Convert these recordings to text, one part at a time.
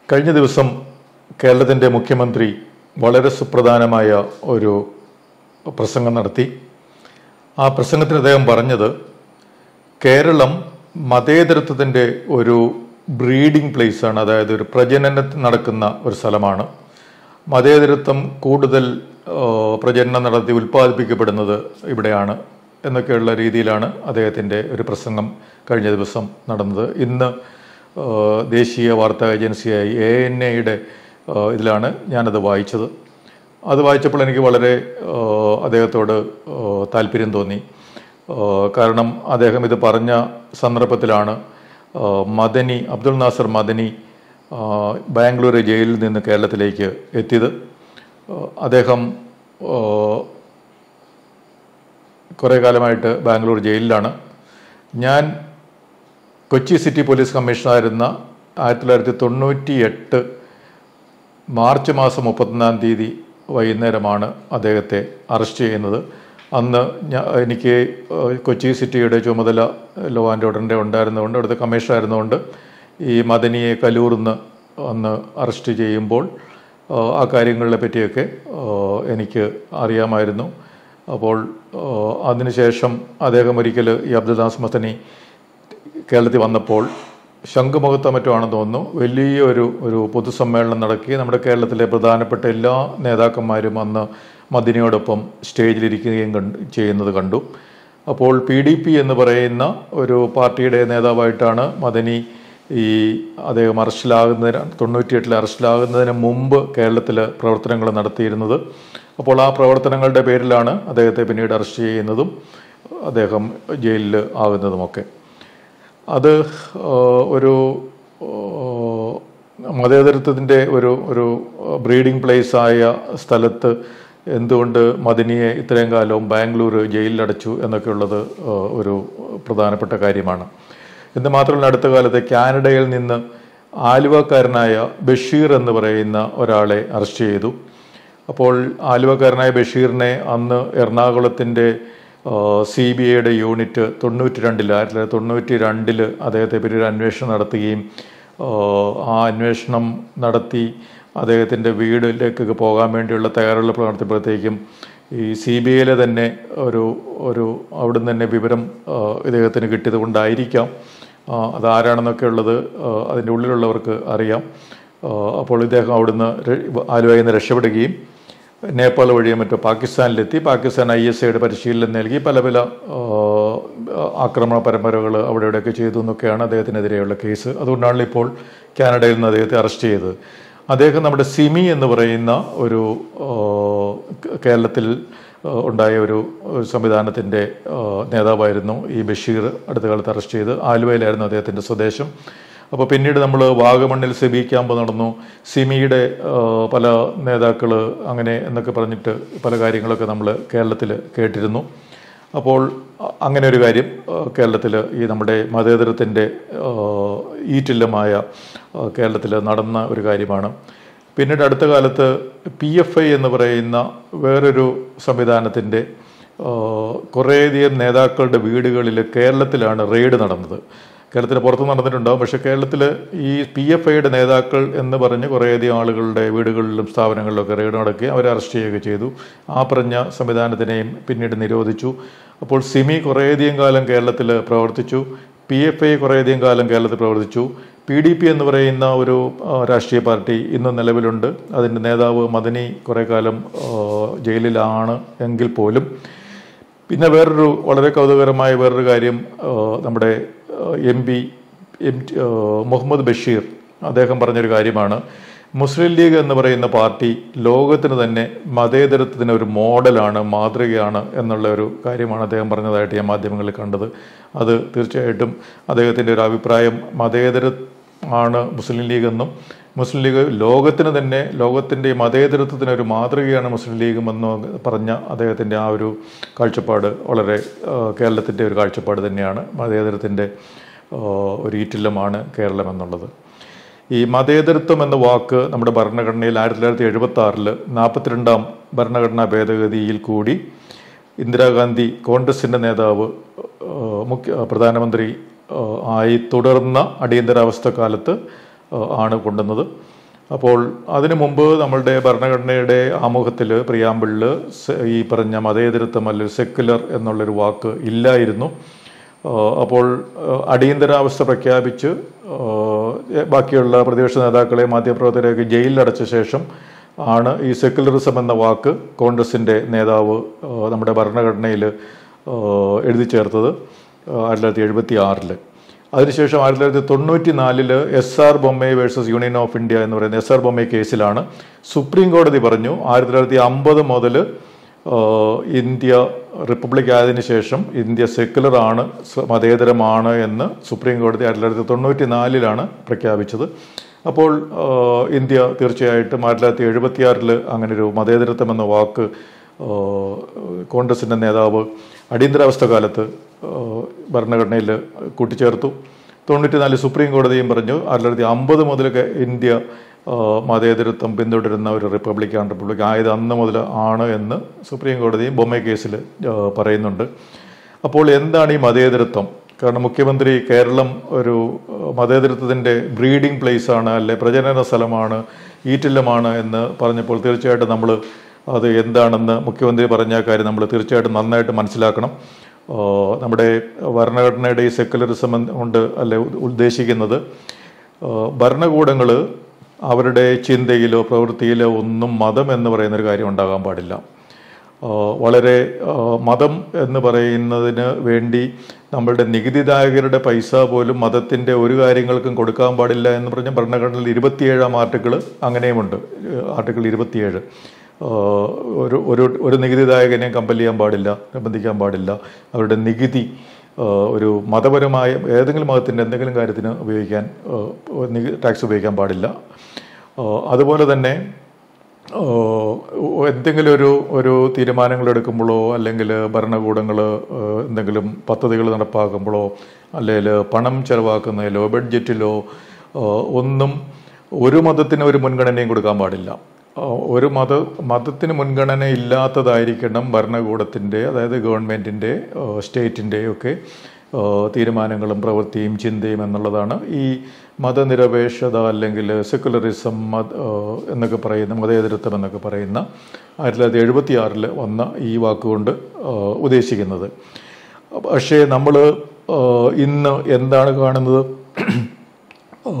കഴിഞ്ഞ ദിവസം കേരളത്തിൻ്റെ മുഖ്യമന്ത്രി വളരെ സുപ്രധാനമായ ഒരു പ്രസംഗം നടത്തി ആ പ്രസംഗത്തിൽ അദ്ദേഹം പറഞ്ഞത് കേരളം മതേതരത്വത്തിൻ്റെ ഒരു ബ്രീഡിംഗ് പ്ലേസ് ആണ് അതായത് ഒരു പ്രജനനം നടക്കുന്ന ഒരു സ്ഥലമാണ് മതേതരത്വം കൂടുതൽ ആ, പ്രജനനം നടത്തി ഉൽപ്പാദിപ്പിക്കപ്പെടുന്നത് ഇവിടെയാണ് എന്നൊക്കെയുള്ള രീതിയിലാണ് അദ്ദേഹത്തിൻ്റെ ഒരു പ്രസംഗം കഴിഞ്ഞ ദിവസം നടന്നത് ഇന്ന് ആ, ദേശീയ വാർത്താ ഏജൻസിയായി എ എൻ എയുടെ ഇതിലാണ് ഞാനത് വായിച്ചത് അത് വായിച്ചപ്പോൾ എനിക്ക് വളരെ ആ, അദ്ദേഹത്തോട് ആ, താല്പര്യം തോന്നി ആ, കാരണം അദ്ദേഹം ഇത് പറഞ്ഞ സന്ദർഭത്തിലാണ് ആ, മദനി അബ്ദുൾ നാസർ മദനി ആ, ബാംഗ്ലൂർ ജയിലിൽ നിന്ന് കേരളത്തിലേക്ക് എത്തിയത് ആ, അദ്ദേഹം ആ, കുറേ കാലമായിട്ട് ബാംഗ്ലൂർ ജയിലിലാണ് ഞാൻ കൊച്ചി സിറ്റി പോലീസ് കമ്മീഷണറായിരുന്ന ആയിരത്തി തൊള്ളായിരത്തി തൊണ്ണൂറ്റി എട്ട് മാർച്ച് മാസം മുപ്പത്തൊന്നാം തീയതി വൈകുന്നേരമാണ് അദ്ദേഹത്തെ അറസ്റ്റ് ചെയ്യുന്നത് അന്ന് ഞാ എനിക്ക് ഏഹ്, കൊച്ചി സിറ്റിയുടെ ചുമതല ലോ ആൻഡ് ഓർഡറിൻ്റെ ഉണ്ടായിരുന്നതുകൊണ്ട് അവിടുത്തെ കമ്മീഷണർ ആയിരുന്നുകൊണ്ട് ഈ മദനിയെ കലൂർന്ന് അന്ന് അറസ്റ്റ് ചെയ്യുമ്പോൾ ഏഹ്, ആ കാര്യങ്ങളെ പറ്റിയൊക്കെ ഏഹ്, എനിക്ക് അറിയാമായിരുന്നു അപ്പോൾ ഏഹ്, അതിനുശേഷം അദ്ദേഹം ഒരിക്കൽ ഈ അബ്ദുദാസ് മദനി കേരളത്തിൽ വന്നപ്പോൾ ശംഖുമുഖത്തോ മറ്റോ ആണെന്ന് തോന്നുന്നു വലിയൊരു ഒരു പൊതുസമ്മേളനം നടക്കി നമ്മുടെ കേരളത്തിലെ പ്രധാനപ്പെട്ട എല്ലാ നേതാക്കന്മാരും അന്ന് മദിനിയോടൊപ്പം സ്റ്റേജിലിരിക്കുകയും കണ്ട് ചെയ്യുന്നത് കണ്ടു അപ്പോൾ പി ഡി പി എന്ന് പറയുന്ന ഒരു പാർട്ടിയുടെ നേതാവായിട്ടാണ് മദനി ഈ അദ്ദേഹം അറസ്റ്റിലാകുന്നതിന് തൊണ്ണൂറ്റിയെട്ടിൽ അറസ്റ്റിലാകുന്നതിന് മുമ്പ് കേരളത്തിൽ പ്രവർത്തനങ്ങൾ നടത്തിയിരുന്നത് അപ്പോൾ ആ പ്രവർത്തനങ്ങളുടെ പേരിലാണ് അദ്ദേഹത്തെ പിന്നീട് അറസ്റ്റ് ചെയ്യുന്നതും അദ്ദേഹം ജയിലിൽ ആകുന്നതുമൊക്കെ അത് ആ, ഒരു ആ, മതേതരത്വത്തിൻ്റെ ഒരു ഒരു ബ്രീഡിംഗ് പ്ലേസ് ആയ സ്ഥലത്ത് എന്തുകൊണ്ട് മദിനിയെ ഇത്രയും കാലവും ബാംഗ്ലൂർ ജയിലിലടച്ചു എന്നൊക്കെയുള്ളത് ആ, ഒരു പ്രധാനപ്പെട്ട കാര്യമാണ് എന്ന് മാത്രമല്ല അടുത്ത കാലത്ത് കാനഡയിൽ നിന്ന് ആലുവക്കാരനായ ബഷീർ എന്ന് പറയുന്ന ഒരാളെ അറസ്റ്റ് ചെയ്തു അപ്പോൾ ആലുവക്കാരനായ ബഷീറിനെ അന്ന് എറണാകുളത്തിൻ്റെ സി ബി ഐയുടെ യൂണിറ്റ് തൊണ്ണൂറ്റി രണ്ടിൽ ആയിരത്തി തൊള്ളായിരത്തി തൊണ്ണൂറ്റി രണ്ടിൽ അദ്ദേഹത്തെ പറ്റി ഒരു അന്വേഷണം നടത്തുകയും ആ, ആ അന്വേഷണം നടത്തി അദ്ദേഹത്തിൻ്റെ വീട്ടിലേക്കൊക്കെ പോകാൻ വേണ്ടിയുള്ള തയ്യാറെടുപ്പ് നടത്തിയപ്പോഴത്തേക്കും ഈ സി ബി ഐയിലെ തന്നെ ഒരു ഒരു അവിടുന്ന് തന്നെ വിവരം ആ, ഇദ്ദേഹത്തിന് കിട്ടിയത് കൊണ്ടായിരിക്കാം ആ, അതാരാണെന്നൊക്കെ ഉള്ളത് ആ, അതിൻ്റെ ഉള്ളിലുള്ളവർക്ക് അറിയാം ആ, അപ്പോൾ ഇദ്ദേഹം അവിടുന്ന് ര- ആലുവയിൽ നിന്ന് രക്ഷപ്പെടുകയും നേപ്പാൾ വഴിയോ മറ്റോ പാകിസ്ഥാനിലെത്തി പാകിസ്ഥാൻ ഐ എസ് ഐയുടെ പരിശീലനം നൽകി പല പല ആ, ആക്രമണ പരമ്പരകൾ അവിടെ ഇവിടെയൊക്കെ ചെയ്തു എന്നൊക്കെയാണ് അദ്ദേഹത്തിനെതിരെയുള്ള കേസ് അതുകൊണ്ടാണ് ഇപ്പോൾ കാനഡയിൽ നിന്ന് അദ്ദേഹത്തെ അറസ്റ്റ് ചെയ്തത് അദ്ദേഹം നമ്മുടെ സിമി എന്ന് പറയുന്ന ഒരു ആ, കേരളത്തിൽ ആ, ഉണ്ടായ ഒരു ഒരു സംവിധാനത്തിൻ്റെ ആ, നേതാവായിരുന്നു ഈ ബഷീർ അടുത്ത കാലത്ത് അറസ്റ്റ് ചെയ്ത് ആലുവയിലായിരുന്നു അദ്ദേഹത്തിൻ്റെ സ്വദേശം അപ്പോൾ പിന്നീട് നമ്മൾ വാഗമണ്ണിൽ സെബി ക്യാമ്പ് നടന്നു സിമിയുടെ ആ, പല നേതാക്കൾ അങ്ങനെ എന്നൊക്കെ പറഞ്ഞിട്ട് പല കാര്യങ്ങളൊക്കെ നമ്മൾ കേരളത്തിൽ കേട്ടിരുന്നു അപ്പോൾ അ- അങ്ങനെ ഒരു കാര്യം കേരളത്തിൽ ഈ നമ്മുടെ മതേതരത്തിൻ്റെ ഈറ്റില്ലമായ കേരളത്തിൽ നടന്ന ഒരു കാര്യമാണ് പിന്നീട് അടുത്ത കാലത്ത് പി എഫ് ഐ എന്ന് പറയുന്ന വേറൊരു സംവിധാനത്തിൻ്റെ കുറേയധികം നേതാക്കളുടെ വീടുകളിൽ കേരളത്തിലാണ് റെയ്ഡ് നടന്നത് കേരളത്തിന് പുറത്ത് നടന്നിട്ടുണ്ടാവും പക്ഷേ കേരളത്തിൽ ഈ പി എഫ് ഐയുടെ നേതാക്കൾ എന്ന് പറഞ്ഞ് കുറേയധികം ആളുകളുടെ വീടുകളിലും സ്ഥാപനങ്ങളിലൊക്കെ റെയ്ഡ് നടക്കുകയും അവരെ അറസ്റ്റ് ചെയ്യുകയൊക്കെ ചെയ്തു ആ പറഞ്ഞ സംവിധാനത്തിനെയും പിന്നീട് നിരോധിച്ചു അപ്പോൾ സിമി കുറേയധികം കാലം കേരളത്തിൽ പ്രവർത്തിച്ചു പി എഫ് ഐ കുറേയധികം കാലം കേരളത്തിൽ പ്രവർത്തിച്ചു പി ഡി പി എന്ന് പറയുന്ന ഒരു ആ, രാഷ്ട്രീയ പാർട്ടി ഇന്ന് നിലവിലുണ്ട് അതിൻ്റെ നേതാവ് മദനി കുറേ കാലം ആ, ജയിലിലാണ് എങ്കിൽ പോലും പിന്നെ വേറൊരു വളരെ കൗതുകകരമായ വേറൊരു കാര്യം ആ, നമ്മുടെ എം പി എം ടി- ആ, മുഹമ്മദ് ബഷീർ അദ്ദേഹം പറഞ്ഞൊരു കാര്യമാണ് മുസ്ലിം ലീഗ് എന്ന് പറയുന്ന പാർട്ടി ലോകത്തിന് തന്നെ മതേതരത്വത്തിന് ഒരു മോഡലാണ് മാതൃകയാണ് എന്നുള്ള ഒരു കാര്യമാണ് അദ്ദേഹം പറഞ്ഞതായിട്ട് ഞാൻ മാധ്യമങ്ങളിൽ കണ്ടത് അത് തീർച്ചയായിട്ടും അദ്ദേഹത്തിൻ്റെ ഒരു അഭിപ്രായം മതേതര ആണ് മുസ്ലിം ലീഗ് എന്നും മുസ്ലിം ലീഗ് ലോകത്തിന് തന്നെ ലോകത്തിൻ്റെ മതേതരത്വത്തിന് ഒരു മാതൃകയാണ് മുസ്ലിം ലീഗ് എന്ന് പറഞ്ഞ അദ്ദേഹത്തിൻ്റെ ആ ഒരു കാഴ്ചപ്പാട് വളരെ കേരളത്തിൻ്റെ ഒരു കാഴ്ചപ്പാട് തന്നെയാണ് മതേതരത്തിൻ്റെ ആ, ഒരു ഈറ്റില്ലമാണ് കേരളം എന്നുള്ളത് ഈ മതേതരത്വം എന്ന വാക്ക് നമ്മുടെ ഭരണഘടനയിൽ ആയിരത്തി തൊള്ളായിരത്തി എഴുപത്തി ആറിൽ നാൽപ്പത്തിരണ്ടാം ഭരണഘടനാ ഭേദഗതിയിൽ കൂടി ഇന്ദിരാഗാന്ധി കോൺഗ്രസിൻ്റെ നേതാവ് ആ, മുഖ്യ പ്രധാനമന്ത്രി ആ, ആയി തുടർന്ന അടിയന്തരാവസ്ഥ കാലത്ത് ആ, ആണ് കൊണ്ടുവന്നത് അപ്പോൾ അതിനു മുമ്പ് നമ്മളുടെ ഭരണഘടനയുടെ ആമുഖത്തിൽ പ്രിയാമ്പിളിൽ ഈ പറഞ്ഞ മതേതരത്വം അല്ലെങ്കിൽ സെക്കുലർ എന്നുള്ളൊരു വാക്ക് ഇല്ലായിരുന്നു ആ, അപ്പോൾ ആ, അടിയന്തരാവസ്ഥ പ്രഖ്യാപിച്ച് ആ, ബാക്കിയുള്ള പ്രതിപക്ഷ നേതാക്കളെ മാധ്യമപ്രവർത്തകരെയൊക്കെ ജയിലിലടച്ച ശേഷം ആണ് ഈ സെക്കുലറിസം എന്ന വാക്ക് കോൺഗ്രസിൻ്റെ നേതാവ് ആ, നമ്മുടെ ഭരണഘടനയിൽ ആ, എഴുതി ചേർത്തത് ആയിരത്തി തൊള്ളായിരത്തി എഴുപത്തി ആറിൽ അതിനുശേഷം ആയിരത്തി തൊള്ളായിരത്തി തൊണ്ണൂറ്റി നാലില് S R Bommai versus union of India എന്ന് പറയുന്ന എസ് ആർ ബൊമ്മെ കേസിലാണ് സുപ്രീം കോടതി പറഞ്ഞു ആയിരത്തി തൊള്ളായിരത്തി അമ്പത് മുതൽ ഇന്ത്യ റിപ്പബ്ലിക് ആയതിനു ശേഷം ഇന്ത്യ സെക്കുലർ ആണ് സ- മതേതരമാണ് എന്ന് സുപ്രീം കോടതി ആയിരത്തി തൊള്ളായിരത്തി തൊണ്ണൂറ്റി നാലിലാണ് പ്രഖ്യാപിച്ചത് അപ്പോൾ ആ, ഇന്ത്യ തീർച്ചയായിട്ടും ആയിരത്തി തൊള്ളായിരത്തി എഴുപത്തിയാറിൽ അങ്ങനെ ഒരു മതേതരത്വം എന്ന വാക്ക് ആ, കോൺഗ്രസിൻ്റെ നേതാവ് അടിയന്തരാവസ്ഥ കാലത്ത് ആ, ഭരണഘടനയിൽ കൂട്ടിച്ചേർത്തു തൊണ്ണൂറ്റിനാല് സുപ്രീം കോടതിയും പറഞ്ഞു ആയിരത്തി തൊള്ളായിരത്തി അമ്പത് മുതലൊക്കെ ഇന്ത്യ ആ, മതേതരത്വം പിന്തുടരുന്ന ഒരു റിപ്പബ്ലിക്കാണ് റിപ്പബ്ലിക് ആയത് അന്ന് മുതൽ ആണ് എന്ന് സുപ്രീം കോടതിയും ബൊമ്മ കേസിൽ ആ, പറയുന്നുണ്ട് അപ്പോൾ എന്താണ് ഈ മതേതരത്വം കാരണം മുഖ്യമന്ത്രി കേരളം ഒരു ആ, മതേതരത്വത്തിൻ്റെ ബ്രീഡിംഗ് പ്ലേസ് ആണ് അല്ലെ പ്രജനന സ്ഥലമാണ് ഈറ്റില്ലമാണ് എന്ന് പറഞ്ഞപ്പോൾ തീർച്ചയായിട്ടും നമ്മൾ അത് എന്താണെന്ന് മുഖ്യമന്ത്രി പറഞ്ഞ കാര്യം നമ്മൾ തീർച്ചയായിട്ടും നന്നായിട്ട് മനസ്സിലാക്കണം ആ, നമ്മുടെ ഭരണഘടനയുടെ ഈ സെക്കുലറിസം കൊണ്ട് അല്ലെ ഉദ്ദേശിക്കുന്നത് ഭരണകൂടങ്ങൾ അവരുടെ ചിന്തയിലോ പ്രവൃത്തിയിലോ ഒന്നും മതം എന്ന് പറയുന്നൊരു കാര്യം ഉണ്ടാകാൻ പാടില്ല ആ, വളരെ ആ, മതം എന്ന് പറയുന്നതിന് വേണ്ടി നമ്മളുടെ നികുതിദായകരുടെ പൈസ പോലും മതത്തിൻ്റെ ഒരു കാര്യങ്ങൾക്കും കൊടുക്കാൻ പാടില്ല എന്ന് പറഞ്ഞ ഭരണഘടനയിൽ ഇരുപത്തിയേഴാം ആർട്ടിക്കിൾ അങ്ങനെയുമുണ്ട് ആർട്ടിക്കിൾ ഇരുപത്തിയേഴ് ആ, ഒരു ഒരു ഒരു നികുതിദായകനെയും കമ്പൽ ചെയ്യാൻ പാടില്ല നിർബന്ധിക്കാൻ പാടില്ല അവരുടെ നികുതി ആ, ഒരു മതപരമായ ഏതെങ്കിലും മതത്തിൻ്റെ എന്തെങ്കിലും കാര്യത്തിന് ഉപയോഗിക്കാൻ ആ, നികുതി ടാക്സ് ഉപയോഗിക്കാൻ പാടില്ല ആ, അതുപോലെ തന്നെ ആ, എന്തെങ്കിലും ഒരു ഒരു തീരുമാനങ്ങൾ എടുക്കുമ്പോഴോ അല്ലെങ്കിൽ ഭരണകൂടങ്ങൾ എന്തെങ്കിലും പദ്ധതികൾ നടപ്പാക്കുമ്പോഴോ അല്ലെങ്കിൽ പണം ചെലവാക്കുന്നതിലോ ബഡ്ജറ്റിലോ ആ, ഒന്നും ഒരു മതത്തിന് ഒരു മുൻഗണനയും കൊടുക്കാൻ പാടില്ല ആ, ഒരു മത മതത്തിന് മുൻഗണന ഇല്ലാത്തതായിരിക്കണം ഭരണകൂടത്തിൻ്റെ അതായത് ഗവൺമെൻറ്റിൻ്റെ സ്റ്റേറ്റിൻ്റെയും ഒക്കെ ആ, തീരുമാനങ്ങളും പ്രവൃത്തിയും ചിന്തയും എന്നുള്ളതാണ് ഈ മതനിരപേക്ഷത അല്ലെങ്കിൽ സെക്കുലറിസം മത ആ, എന്നൊക്കെ പറയുന്ന മതേതരത്വം എന്നൊക്കെ പറയുന്ന ആയിരത്തി തൊള്ളായിരത്തി എഴുപത്തി ആറിൽ വന്ന ഈ വാക്കുകൊണ്ട് ആ, ഉദ്ദേശിക്കുന്നത് പക്ഷേ നമ്മൾ ഇന്ന് എന്താണ് കാണുന്നത് ആ,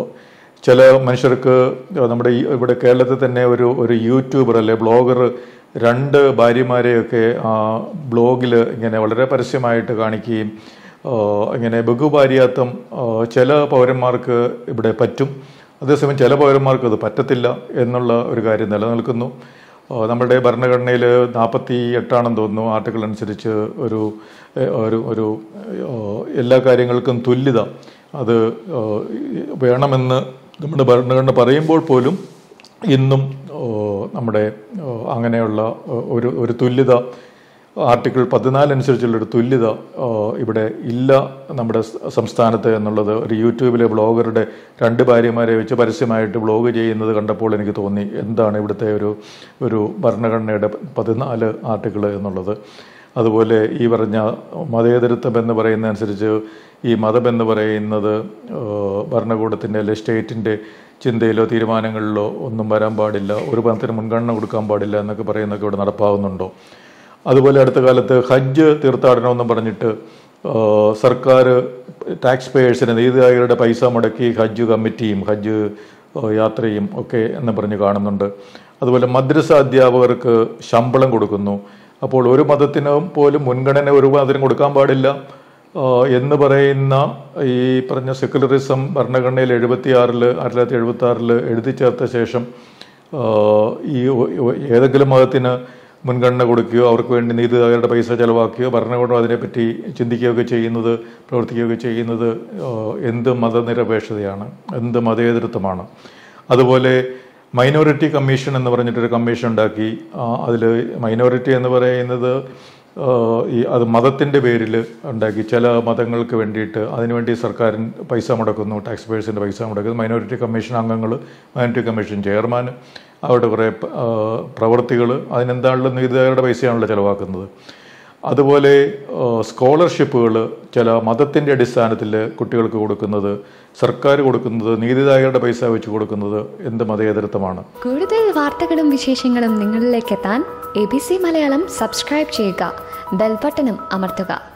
ചില മനുഷ്യർക്ക് നമ്മുടെ ഈ ഇവിടെ കേരളത്തിൽ തന്നെ ഒരു ഒരു യൂട്യൂബർ അല്ലെ ബ്ലോഗർ രണ്ട് ഭാര്യമാരെയൊക്കെ ആ ബ്ലോഗിൽ ഇങ്ങനെ വളരെ പരസ്യമായിട്ട് കാണിക്കുകയും ആ, ഇങ്ങനെ ബഹുഭാര്യാത്വം ആ, ചില പൗരന്മാർക്ക് ഇവിടെ പറ്റും അതേസമയം ചില പൗരന്മാർക്ക് അത് പറ്റത്തില്ല എന്നുള്ള ഒരു കാര്യം നിലനിൽക്കുന്നു ആ, നമ്മുടെ ഭരണഘടനയിൽ നാൽപ്പത്തി എട്ടാണെന്ന് തോന്നുന്നു ആർട്ടിക്കിൾ അനുസരിച്ച് ഒരു എ, ഒരു ഒരു ആ, എല്ലാ കാര്യങ്ങൾക്കും തുല്യത അത് ആ, വേണമെന്ന് നമ്മുടെ ഭരണഘടന പറയുമ്പോൾ പോലും ഇന്നും ആ, നമ്മുടെ ആ, അങ്ങനെയുള്ള ആ, ഒരു ഒരു തുല്യത ആർട്ടിക്കിൾ പതിനാല് അനുസരിച്ചുള്ളൊരു തുല്യത ആ, ഇവിടെ ഇല്ല നമ്മുടെ സ- സംസ്ഥാനത്ത് എന്നുള്ളത് ഒരു യൂട്യൂബിലെ ബ്ലോഗറുടെ രണ്ട് ഭാര്യമാരെ വെച്ച് പരസ്യമായിട്ട് ബ്ലോഗ് ചെയ്യുന്നത് കണ്ടപ്പോൾ എനിക്ക് തോന്നി എന്താണ് ഇവിടുത്തെ ഒരു ഒരു ഭരണഘടനയുടെ പതിനാല് ആർട്ടിക്കിൾ എന്നുള്ളത് അതുപോലെ ഈ പറഞ്ഞ മതേതരത്വം എന്ന് പറയുന്ന അനുസരിച്ച് ഈ മതം എന്ന് പറയുന്നത് ആ, ഭരണകൂടത്തിൻ്റെ അല്ലെ സ്റ്റേറ്റിൻ്റെ ചിന്തയിലോ തീരുമാനങ്ങളിലോ ഒന്നും വരാൻ പാടില്ല ഒരു മതത്തിന് മുൻഗണന കൊടുക്കാൻ പാടില്ല എന്നൊക്കെ പറയുന്നതൊക്കെ ഇവിടെ നടപ്പാവുന്നുണ്ടോ അതുപോലെ അടുത്ത കാലത്ത് ഹജ്ജ് തീർത്ഥാടനമെന്നും പറഞ്ഞിട്ട് ആ, സർക്കാർ ടാക്സ് പേയേഴ്സിന് നീതിദായകരുടെ പൈസ മുടക്കി ഹജ്ജ് കമ്മിറ്റിയും ഹജ്ജ് ആ, യാത്രയും ഒക്കെ എന്ന് പറഞ്ഞ് കാണുന്നുണ്ട് അതുപോലെ മദ്രസ അധ്യാപകർക്ക് ശമ്പളം കൊടുക്കുന്നു അപ്പോൾ ഒരു മതത്തിന് പോലും മുൻഗണന ഒരു മതത്തിനും കൊടുക്കാൻ പാടില്ല ആ, എന്ന് പറയുന്ന ഈ പറഞ്ഞ സെക്കുലറിസം ഭരണഘടനയിൽ എഴുപത്തി ആറിൽ ആയിരത്തി തൊള്ളായിരത്തി എഴുപത്തി ആറിൽ എഴുതി ചേർത്ത ശേഷം ആ, ഈ ഒ- ഒ- ഏതെങ്കിലും മതത്തിന് മുൻഗണന കൊടുക്കുകയോ അവർക്ക് വേണ്ടി നീതിദായകരുടെ പൈസ ചെലവാക്കുകയോ ഭരണകൂടം അതിനെപ്പറ്റി ചിന്തിക്കുകയൊക്കെ ചെയ്യുന്നത് പ്രവർത്തിക്കുകയൊക്കെ ചെയ്യുന്നത് ആ, എന്ത് മതനിരപേക്ഷതയാണ് എന്ത് മതേതരത്വമാണ് അതുപോലെ മൈനോറിറ്റി കമ്മീഷൻ എന്ന് പറഞ്ഞിട്ടൊരു കമ്മീഷൻ ഉണ്ടാക്കി അതിൽ മൈനോറിറ്റി എന്ന് പറയുന്നത് ആ, ഈ അത് മതത്തിൻ്റെ പേരിൽ ഉണ്ടാക്കി ചില മതങ്ങൾക്ക് വേണ്ടിയിട്ട് അതിനുവേണ്ടി സർക്കാരിൻ പൈസ മുടക്കുന്നു ടാക്സ് പേഴ്സിൻ്റെ പൈസ മുടക്കുന്നു മൈനോറിറ്റി കമ്മീഷൻ അംഗങ്ങൾ മൈനോറിറ്റി കമ്മീഷൻ ചെയർമാൻ അവരുടെ കുറേ പ്രവൃത്തികൾ അതിനെന്താണല്ലോ നീതിദായകരുടെ പൈസയാണല്ലോ ചിലവാക്കുന്നത് അതുപോലെ സ്കോളർഷിപ്പുകൾ ചില മതത്തിൻ്റെ അടിസ്ഥാനത്തിൽ കുട്ടികൾക്ക് കൊടുക്കുന്നത് സർക്കാർ കൊടുക്കുന്നത് നീതിദായകരുടെ പൈസ വെച്ച് കൊടുക്കുന്നത് എന്ത് മതേതരത്വമാണ് കൂടുതൽ വാർത്തകളും വിശേഷങ്ങളും നിങ്ങളിലേക്ക് എത്താൻ A B C Malayalam subscribe ചെയ്യുക ബെൽബട്ടനും അമർത്തുക